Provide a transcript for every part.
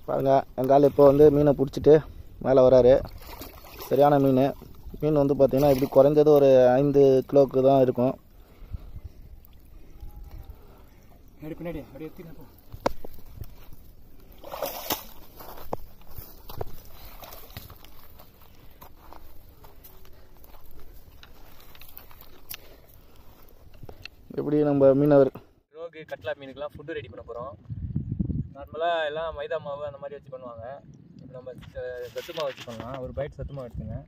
பாருங்க எங்கள் ஆள் இப்போ வந்து மீனை பிடிச்சிட்டு மேலே வராரு சரியான மீன் மீன் வந்து பார்த்தீங்கன்னா இப்படி குறைஞ்சது ஒரு ஐந்து கிலோவுக்கு தான் இருக்கும் பின்னாடி அப்படியே எடுத்து எப்படி நம்ம மீனவர் ரோகு கட்லா மீனுக்கெல்லாம் ஃபுட்டு ரெடி பண்ண போகிறோம் நார்மலாக எல்லாம் மைதா மாவு அந்த மாதிரி வச்சு பண்ணுவாங்க இப்போ நம்ம ச- சத்து மாவு வச்சு பண்ணலாம் ஒரு பைட் சத்து மாவு எடுத்துங்க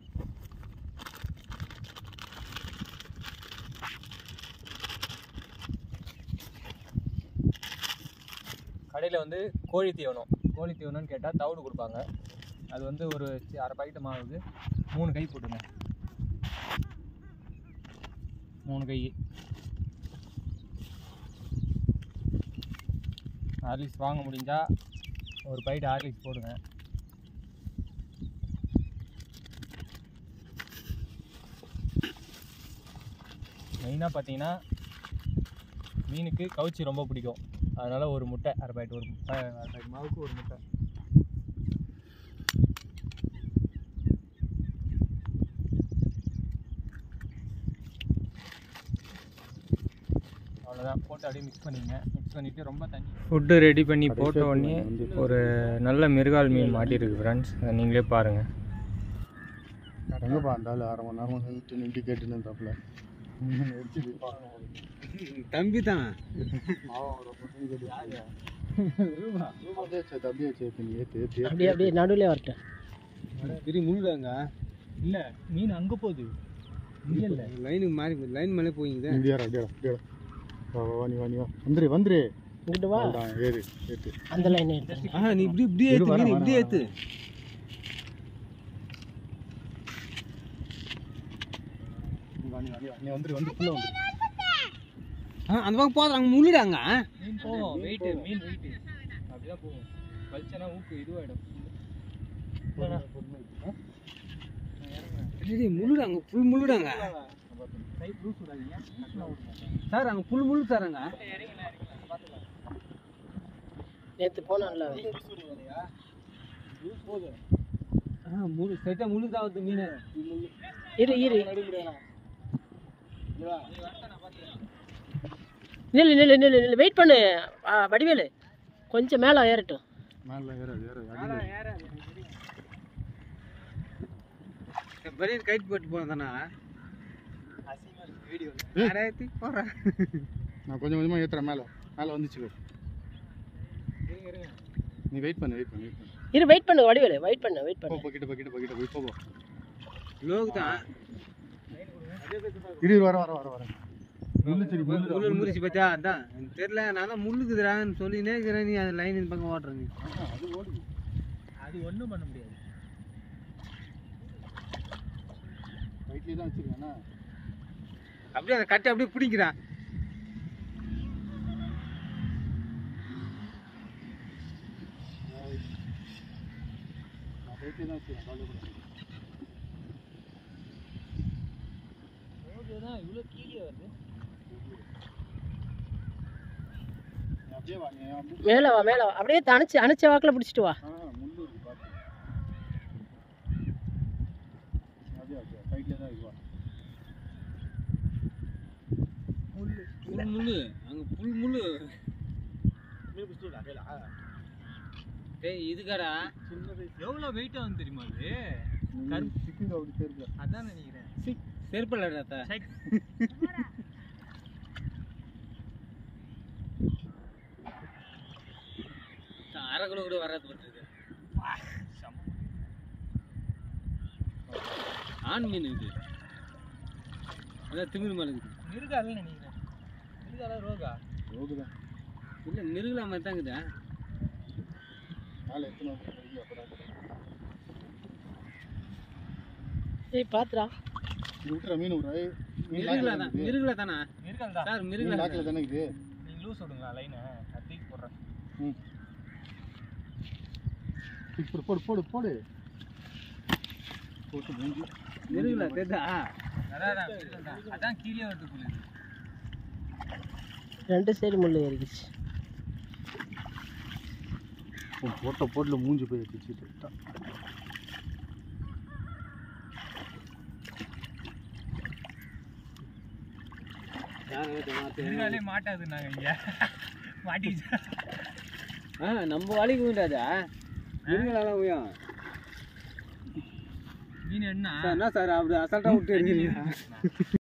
கடையில் வந்து கோழி தீவனம் கோழி தீவனம்னு கேட்டால் தவிடு கொடுப்பாங்க அது வந்து ஒரு சி- அரை பாக்கெட் மாவுக்கு மூணு கை போட்டுங்க மூணு கை ஹார்லிக்ஸ் வாங்க முடிஞ்சா ஒரு பைட் ஹார்லிக்ஸ் போடுங்க மெயினாக பார்த்தீங்கன்னா மீனுக்கு கவுச்சி ரொம்ப பிடிக்கும் அதனால் ஒரு முட்டை அரை பாக்கெட் ஒரு முட்டை அரை பாக்கெட் மாவுக்கு ஒரு முட்டை அவ்வளோதான் போட்டு அப்படியே மிக்ஸ் பண்ணிங்க மிக்ஸ் பண்ணிவிட்டு ரொம்ப தண்ணி ஃபுட்டு ரெடி பண்ணி போட்ட உடனே ஒரு நல்ல மிருகால் மீன் மாட்டியிருக்கு ஃப்ரெண்ட்ஸ் அதை நீங்களே பாருங்கள் எங்கப்பா அந்த ஆள் அரை மணி நேரமாக நின்று நின்று கேட்டுன்னு இருந்தாப்புல தம்பி தான் அப்படியே சேர்த்து நீ ஏற்று ஏற்று அப்படியே அப்படியே நடுவில் வரட்டும் பெரிய முள்ளுதாங்க இல்லை மீன் அங்கே போகுது இங்கே இல்லை லைனுக்கு மாறி லைன் மேலே போயிங்க அப்படியாடா அப்படியாடா அப்படியாடா வா வா, வா நீ வா நீ வா வந்துரு வந்துரு இங்கிட்டு வா அவ்வளோதான் ஏறு ஏற்று அந்த லைன் எடுத்து ஆ நீ இப்படி இப்படியே ஏற்று மீன் இப்படியே ஏற்று நீ வா நீ வா நீ வா நீ வந்துரு வந்து ஃபுல்லாக வந்துரு ஆ அந்த பக்கம் போதும் அங்கே முள்ளுடாங்க மீன் போவோம் வெயிட்டு மீன் வெயிட்டு அப்படிதான் போகும் வலிச்சனா ஊக்கு இதுவாகிடும் முள்ளுடாங்க ஃபுல் முள்ளுடாங்க சார் அங்கே புல் முள்ளு தராங்க நேற்று போனான்ல அவன். ஆ முள்ளு ஸ்ட்ரைட்டாக முள்ளு தான் வருது மீன் இரு இரு நில்லு நில்லு நில்லு நில்லு வெயிட் பண்ணு ஆ, வடிவேலு கொஞ்சம் மேலே ஏறட்டும் மேலே ஏறாது ஏறாது பனியன் கைட் போட்டு போனதானா வீடியோ போகிறேன் நான் கொஞ்சம் கொஞ்சமாக ஏற்றுறேன் மேலே மேலே வந்துச்சு நீ வெயிட் பண்ணு வெயிட் பண்ணு வெயிட் பண்ணு இரு வெயிட் பண்ணு வடிவேலு வெயிட் பண்ணு வெயிட் போ பண்ணு பக்கிட்ட பக்கிட்ட பக்கிட்ட போய் போ போ லோகு தான் இரு இரு, வர வர வர வர முள்ளு சரி முள்ளு முள்ளு முறிச்சு பார்த்தா அதான் எனக்கு தெரியல நான் தான் முள்ளுக்குதுறான்னு சொல்லினே இருக்கிறேன் நீ அது லைன் இந்த பக்கம் ஓட்டுற நீ அது ஒன்றும் பண்ண முடியாது வயிற்றுலேயே தான் வச்சிருக்கேண்ணா அப்படியே அதை கட்டி அப்படியே பிடிக்கிறான் நான் வயிற்றுலேயே தான் வச்சிருக்கேன் கவலைப்படாத. இவ்வளோ கீழே வருது நீ அப்படியே வா நீ அப்படியே மேலே வா மேலே வா அப்படியே அணைச்சு அணைச்ச வாக்கில் பிடிச்சிட்டு வா ஆ முள்ளு இருக்கு பார்த்து அப்படியே அப்படியே வயிற்றுலேயே தான் இருக்குவா புல் முள்ளு அங்கே புல் முள்ளு டேய் இதுக்காடா எவ்வளோ வெயிட்டாக வந்து தெரியுமா அது கரும்பு சிக்குங்க அப்படி சேர்க்கல அதான் நினைக்கிறேன் செருப்பில் தாத்தா அரை கிலோ கூட வராது பட்டுருக்கு ஆண் மீன் இது அதான் திமிரு மேலே இருக்குது மிருகால நினைக்கிறேன் மிருகால ரோகா ரோகுதான் இல்லை மிருகலா மாதிரி தான் இருக்குதா மேலே எத்தனை வந்து கிடைக்கும் அப்போ தான் ஏய் பாத்துடா இது விட்டுற மீன் விட்ற மிருகலா தான் மிருகலா தானா மிருகல் தான் சார் மிருகலா லாக்கில் தானே இருக்குது நீங்க லூஸ் விடுங்க லைனை தூக்கி போடுறேன் ம் போடு போடு போடு போடு போட்டு மூஞ்சி மிருகலா தெரியுதா அதான் அதான் கீழே வருது புரியுது ரெண்டு சைடு முள் ஏறிக்கிச்சு போட்ட போட்டில் மூஞ்சி போய் அடிச்சுட்டு இதனாலே மாட்டாது நாங்கள் இங்கே மாட்டிக்கிச்சு ஆ நம்ம வேலைக்கு போயிட்டாதா இருங்களாம் போயும் மீன் என்ன சார் என்ன சார் அப்படி அசால்ட்டாக விட்டு இருக்கிறீங்க